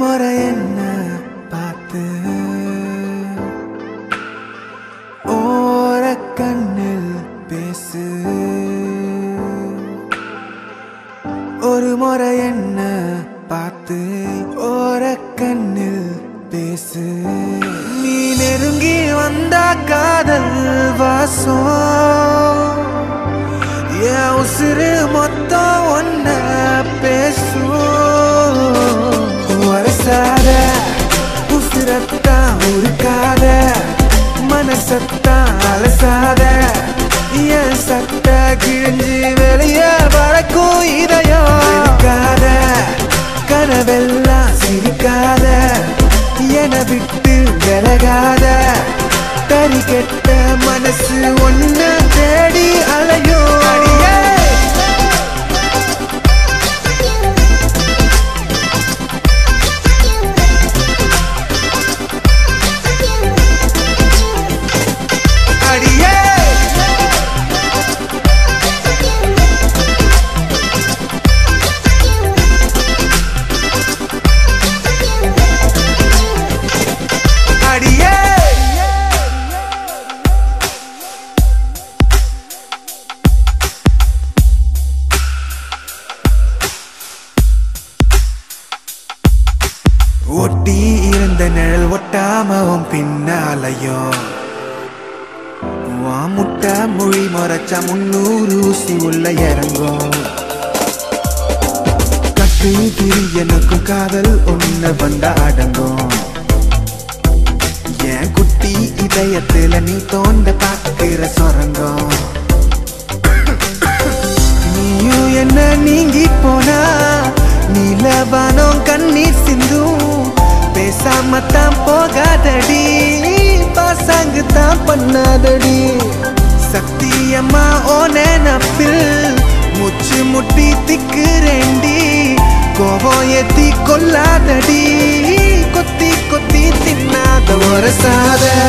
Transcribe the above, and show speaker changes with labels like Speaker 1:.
Speaker 1: முறை என்ன பார்த்து ஓர கண்ணில் பேசு ஒரு முறை என்ன பார்த்து ஓர கண்ணில் பேசு நீ நெருங்கி வந்த காதல் வாசம் என் உசுறு மொத்தம் ஒன்ன பேசும் வரசாத உசுரத்தான் உருக்காத மனசத்தான் அலசாத என் சட்ட கிழிஞ்சு வெளியே பறக்கும் இதயம் இருக்காத கனவெல்லாம் சிரிக்காத என விட்டு விலகாத தறி கெட்ட மனசு ஒன்ன தேடி அலையும் அடியே அடியே அடியே ஒட்டி இருந்த நிழல் ஒட்டாம உன் பின்னாலையும் உன் முட்டை மொழி முறைச்சா முன்னூறு ஊசி உள்ள இறங்கும் கட்டு திரி எனக்கும் காதல் ஒண்ணு வந்த அடங்கும் என் குட்டி இதயத்துல நீ தோண்ட பாக்குற சொரங்கம் நீயும் என்ன நீங்கி போனா நீலவானம் கண்ணீர் சிந்தும் பேசாம தான் போகாதடி பாசாங்கு தான் பண்ணாதடி சத்தியம்மா ஓ நினப்பில் முச்சு முட்டி திக்குறேண்டி கோபம் ஏத்தி கொல்லாதடி கொத்தி கொத்தி தின்னாத ஒரு சாத